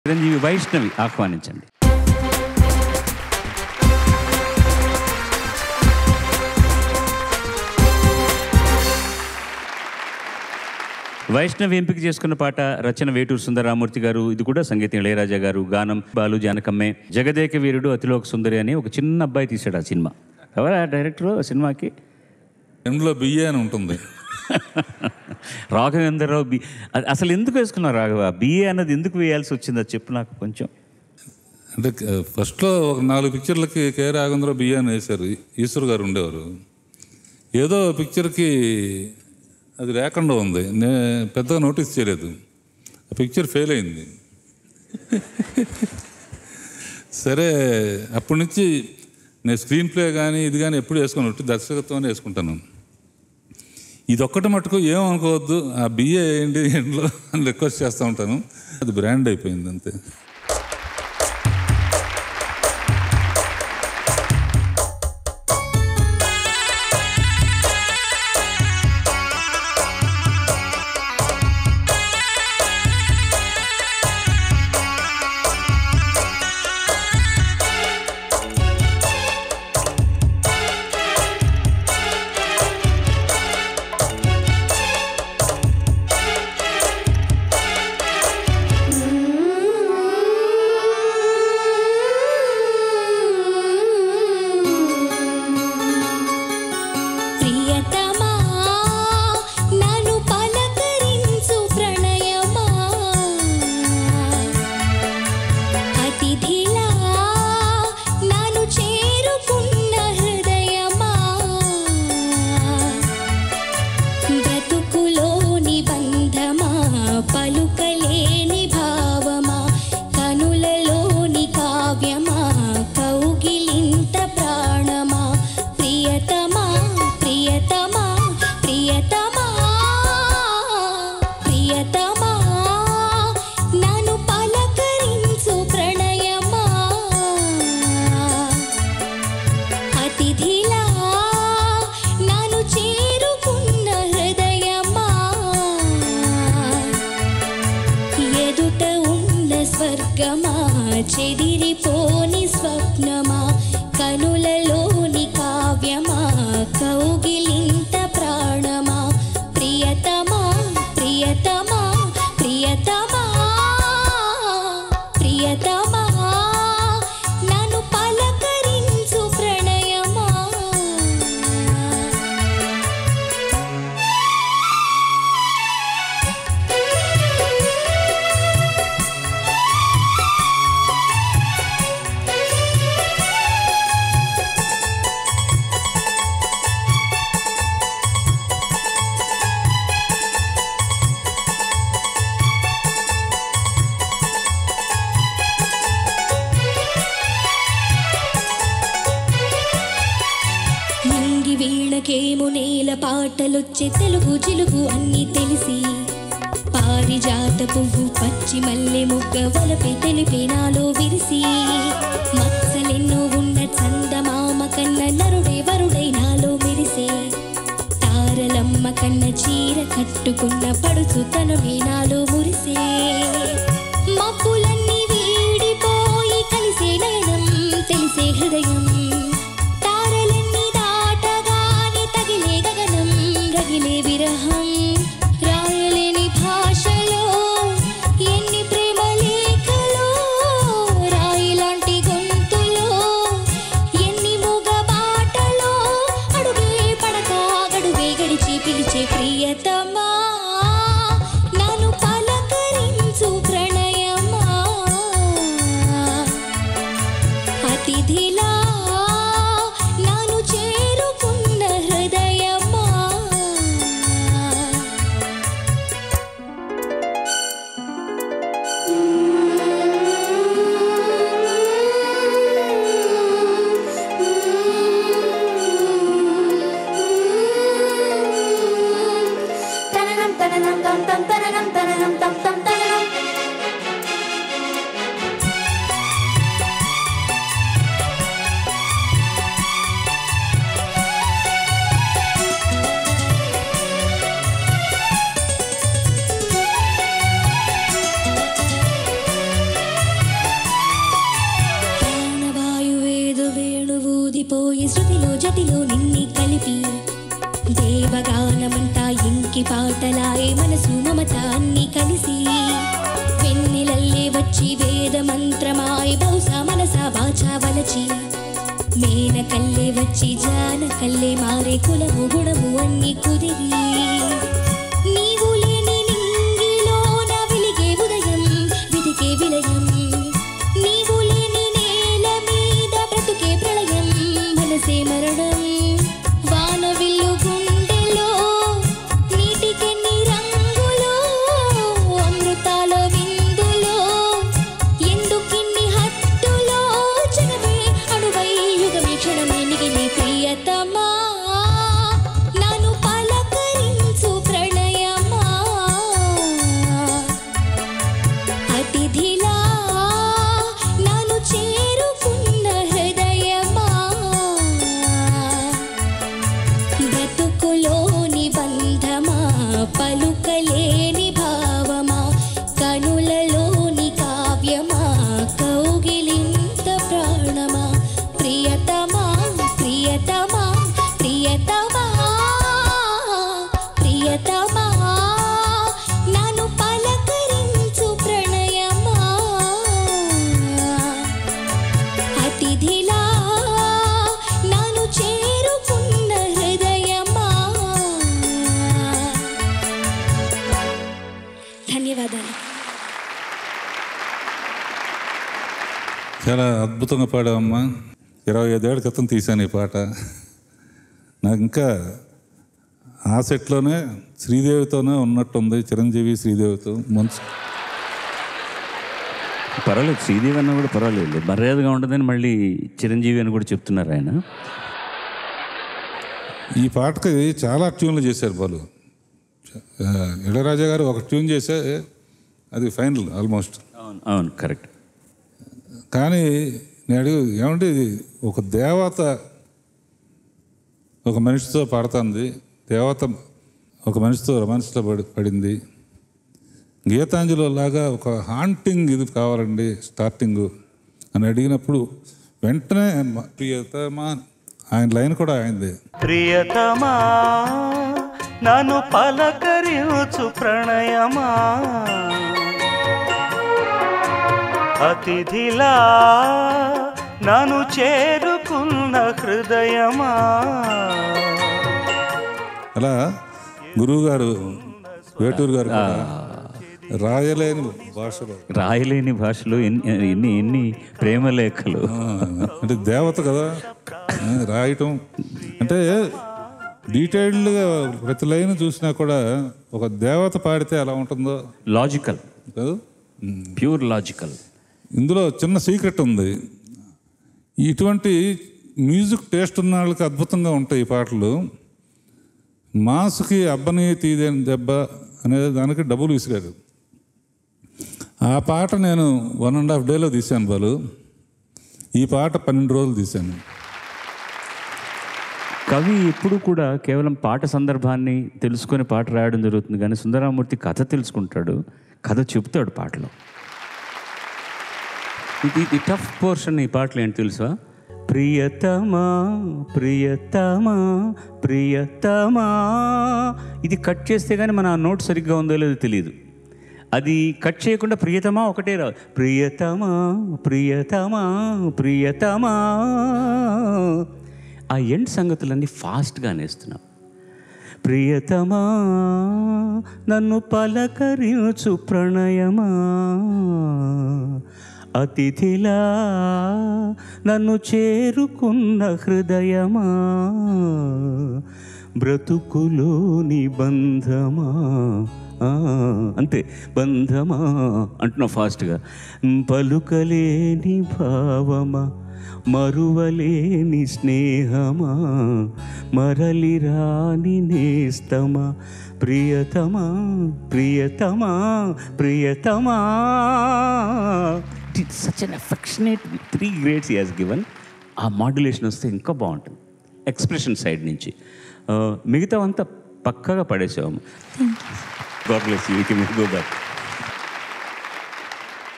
చిరంజీవి వైష్ణవి ఆహ్వానించండి వైష్ణవి ఎంపిక చేసుకున్న పాట రచన వేటూరు సుందరరామూర్తి గారు ఇది కూడా సంగీతం ఇళయరాజా గారు గానం బాలు జానకమ్మే జగదేక వీరుడు అతిలోక సుందరి అని ఒక చిన్న అబ్బాయి తీశాడు ఆ సినిమా ఎవరా డైరెక్టర్ ఆ సినిమాకి ఎండ్లో బియ్య అని ఉంటుంది రాఘవేంద్రరావు బి అ- అసలు ఎందుకు వేసుకున్నారు రాఘవ బిఏ అన్నది ఎందుకు వేయాల్సి వచ్చింది అది చెప్పు నాకు కొంచెం అంటే ఆ, ఫస్ట్లో ఒక నాలుగు పిక్చర్లకి కే రాఘవేంద్ర బియ్య అని వేశారు ఈశ్వర్ గారు ఉండేవారు ఏదో పిక్చర్కి అది లేకుండా ఉంది నేను పెద్దగా నోటీస్ చేయలేదు ఆ పిక్చర్ ఫెయిల్ అయింది సరే అప్పటి నుంచి నేను స్క్రీన్ ప్లే కానీ ఇది కానీ ఎప్పుడు వేసుకొని ఒట్టి దర్శకత్వాన్ని వేసుకుంటాను ఇది ఒక్కటి మటుకు ఏమనుకోవద్దు ఆ బిఏ ఏంటి ఇంట్లో అని రిక్వెస్ట్ చేస్తూ ఉంటాను అది బ్రాండ్ అయిపోయింది అంతే ప్రియతమా నన్ను పలకరించు ప్రణయమా అతిథిలా నన్ను చేరుకున్న హృదయమా బ్రతుకులోని బంధమా పలుకలేని భావమా కనులలోని కావ్యమా కౌగిలింత ప్రాణమా ప్రియతమా ప్రియతమా ప్రియతమా ప్రియతమా నన్ను పలకరించు ప్రణయమా అతిథిలా నన్ను చేరుకున్న హృదయమా ఎదుట ఉన్న స్వర్గమా చెదిరిపోని స్వప్నమా కనులలోని కావ్యమా కౌగిలింత ప్రాణమా ప్రియతమా ప్రియతమా ప్రియతమా ప్రియతమా నన్ను పలకరించు ప్రణయమా నింగి వీణకేము నేల పాటలొచ్చే తెలుగు జిలుగు అన్ని తెలిసి పారిజాత పువ్వు పచ్చి మల్లె మొగ్గ వలపే తెలిపే నాలో విరిసి మత్సలెన్నో ఉన్న చందమామ కన్న నరుడే వరుడై నాలో మెరిసే తారలమ్మ కన్న చీర కట్టుకున్న పడుచు తను నాలో మురిసే మబ్బులన్నీ వీడిపోయి కలిసే నయనం తెలిసే హృదయం తారలన్నీ దాటగానే తగిలే గగనం రగిలే విరహం రాయలేని భాషలో ఎన్ని ప్రేమ లేఖలో రాయిలాంటి గొంతులో ఎన్ని మూగ బాటలో అడుగే పడక గడువే గడిచి పిలిచే ప్రియతమా నన్ను పలకరించు ప్రణయమా అతిథిలా జతిలో నిన్ని కలిపి దేవగానమంతా ఇంకి పాటలాయే మనసు మమత అన్ని కలిసి వెన్నెలల్లే వచ్చి వేద మంత్రమాయ్ బహుశా మనస వాచా వలచి మేన కల్లే వచ్చి జాన కల్లే మారే కులము గుణము అన్ని కుదిరి నీవు లేని నింగిలోన వెలిగే ఉదయం విదికే విలయం నీవు లేని నేల మీద బ్రతుకే ప్రళయం మనసే మరణం వానవిల్లు గుండెలో నీటికెన్ని రంగులో అమృతాల విందులో ఎందుకిన్ని హత్తులో జనమే అణువై యుగమే క్షణమే మిగిలి ప్రియతమా నన్ను పలకరించు ప్రణయమా అతిథిలా నన్ను చేరుకున్న హృదయమా బ్రతుకులోని బంధమా పలుకలేని భావమా కనులలోని కావ్యమా కౌగిలింత ప్రాణమా ప్రియతమా ప్రియతమా ప్రియతమా ప్రియతమా నన్ను పలకరించు ప్రణయమా అతిథిలా నన్ను చేరుకున్న హృదయమా ధన్యవాదాలు చాలా అద్భుతంగా పాడావమ్మా ఇరవై ఐదేళ్ల క్రితం తీశాను ఈ పాట నాకు ఇంకా ఆ సెట్లోనే శ్రీదేవితోనే ఉన్నట్టుంది చిరంజీవి శ్రీదేవితో మంచి పర్వాలేదు శ్రీదేవి అన్న కూడా పర్వాలేదు మర్యాదగా ఉండదని మళ్ళీ చిరంజీవి అని కూడా చెప్తున్నారు ఆయన ఈ పాటకి చాలా ట్యూన్లు చేశారు బాలు ఆ, ఇళయరాజా గారు ఒక ట్యూన్ చేస్తే అది ఫైనల్ ఆల్మోస్ట్ అవును అవును కరెక్ట్ కానీ నేను అడిగి ఏమంటే ఇది ఒక దేవత ఒక మనిషితో పాడుతుంది దేవత ఒక మనిషితో రొమాన్స్లో పడి పడింది గీతాంజలిలో లాగా ఒక హాంటింగ్ ఇది కావాలండి స్టార్టింగ్ అని అడిగినప్పుడు వెంటనే మ- ప్రియతమా ఆయన లైన్ కూడా ఆయనదే ప్రియతమా నన్ను పలకరించు ప్రణయమా అతిథిలా నన్ను చేరుకున్న హృదయమా అలా గురువు గారు వేటూరు గారు కూడా రాయలేని భాషలో రాయలేని భాషలో ఎన్ని ఎన్ని ఎన్ని ప్రేమ లేఖలు ఆ, అంటే దేవత కదా ఆ, రాయటం అంటే డీటెయిల్డ్గా ప్రతి లైన్ చూసినా కూడా ఒక దేవత పాడితే ఎలా ఉంటుందో లాజికల్ కాదు ప్యూర్ లాజికల్ ఇందులో చిన్న సీక్రెట్ ఉంది ఇటువంటి మ్యూజిక్ టేస్ట్ ఉన్న వాళ్ళకి అద్భుతంగా ఉంటాయి ఈ పాటలు మాస్కి అబ్బని తీదేని దెబ్బ అనే దానికి డబ్బులు విసిరారు ఆ పాట నేను వన్ అండ్ హాఫ్ డేలో తీశాను బాలు ఈ పాట పన్నెండు రోజులు తీశాను కవి ఎప్పుడు కూడా కేవలం పాట సందర్భాన్ని తెలుసుకొని పాట రాయడం జరుగుతుంది కానీ సుందరామూర్తి కథ తెలుసుకుంటాడు కథ చెప్తాడు పాటలో ఇది ఈ టఫ్ పోర్షన్ ఈ పాటలు ఏంటి తెలుసా ప్రియతమా ప్రియతమా ప్రియతమా ఇది కట్ చేస్తే కానీ మన నోట్ సరిగ్గా ఉందో లేదో తెలియదు అది కట్ చేయకుండా ప్రియతమా ఒకటే రా ప్రియతమా ప్రియతమా ప్రియతమా ఆ ఎండ్ సంగతులన్నీ ఫాస్ట్గా నేస్తున్నాం ప్రియతమా నన్ను పలకరించు ప్రణయమా అతిథిలా నన్ను చేరుకున్న హృదయమా బ్రతుకులోని బంధమా ఆ, అంతే బంధమా అంటున్నా ఫాస్ట్గా పలుకలేని భావమా మరువలేని స్నేహమా మరలి రాని నేస్తమా ప్రియతమా ప్రియతమా ప్రియతమా such an affectionate three grades has given ఆ మాడ్యులేషన్ వస్తే ఇంకా బాగుంటుంది ఎక్స్ప్రెషన్ సైడ్ నుంచి ఆ, మిగతా అంతా పక్కగా పడేసాము God bless you you can go back